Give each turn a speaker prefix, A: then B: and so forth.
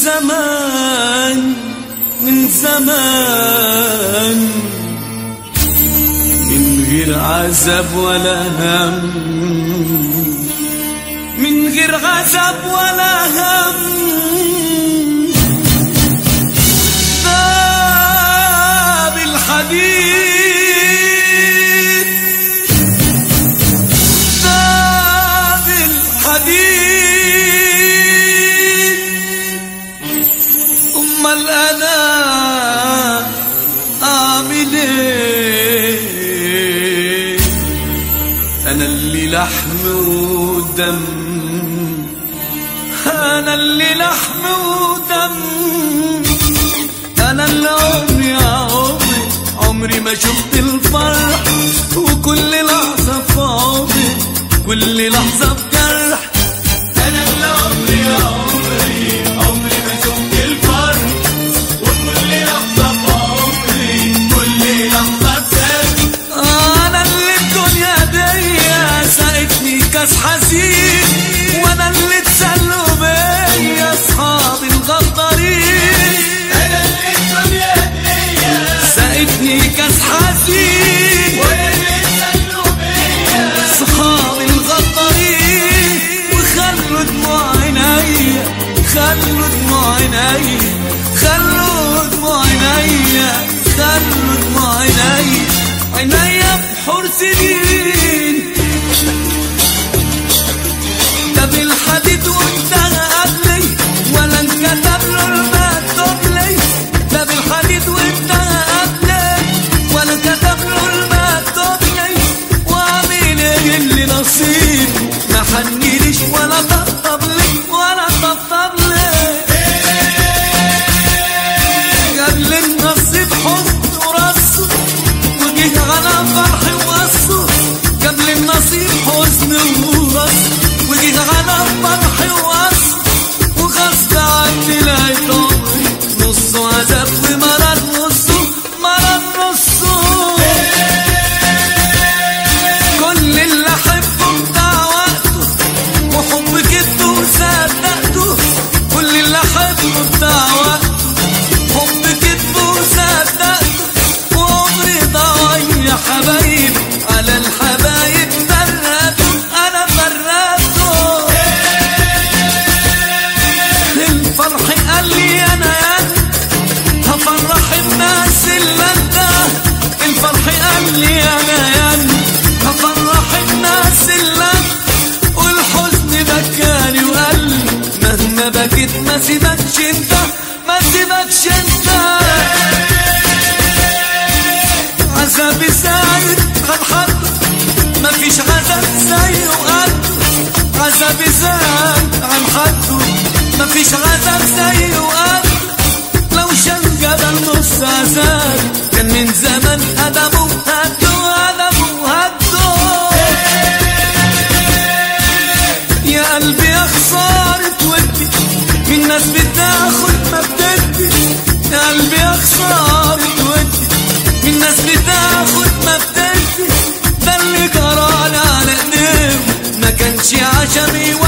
A: زمان من زمان من غير عذاب ولا هم من غير عذاب ولا هم باب الحديد باب الحديد امال انا اعمل ايه انا اللي لحم ودم انا اللي لحم ودم انا اللي عمري يا عمري عمري ما شفت الفرح وكل لحظه في عمري كل لحظه بجرح انا اللي عمري يا عمري عمري ما شفت الفرح وكل لحظه في عمري كل لحظه بجرح انا اللي الدنيا دي سقتني كاس حزين وانا اللي اتسلوا بيا اصحاب الغدارين انا اللي الدنيا دي سقتني كاس حزين وانا اللي اتسلوا بيا اصحاب الغدارين وخلوا دموع عينيا خلوا دموع عينيا خلوا دموع عينيا خلوا دموع عينيا عينيا بحور سنين طب الحديد وانتهى قبلي ولا انكتب له المكتوب لي طب الحديد وانتهى قبلي ولا انكتب له المكتوب لي واعمل ايه اللي نصيب ما حنيليش ولا طبطب لي ولا طبطب لي قبل النصيب حزن ورصه وجه على فرح وصه قبل النصيب حزن ورصه وجه على فرح وصه وغصب عني لقيت عمري نصه عذاب ومرض نصه مرض نصه كل اللي احبه بتاع وقته وحب كده وصدقته كل اللي احبه بتاع وقته حب كده وصدقته وعمري ضايع حبايب على الحبايب فرقته انا فرقته الفرح قال لي انا يا هفرح الناس اللي انت الفرح قال لي انا يا هفرح الناس اللي انت والحزن بكاني وقال لي مهما بكيت ما سيبكش انت ما سيبكش انت عذابي زايد عن حد مفيش عذاب زيه قده عذابي زايد عن حده مفيش عذاب زيه قده لو شال جبل نص عذاب كان من زمان هدمه هده هدمه هده يا قلبي يا خسارة ودي من ناس بتاخد ما بتدي يا قلبي يا خسارة ودي من ناس بتاخد ما بتدي ده اللي جرالي على ايديهم ما كانش عشمي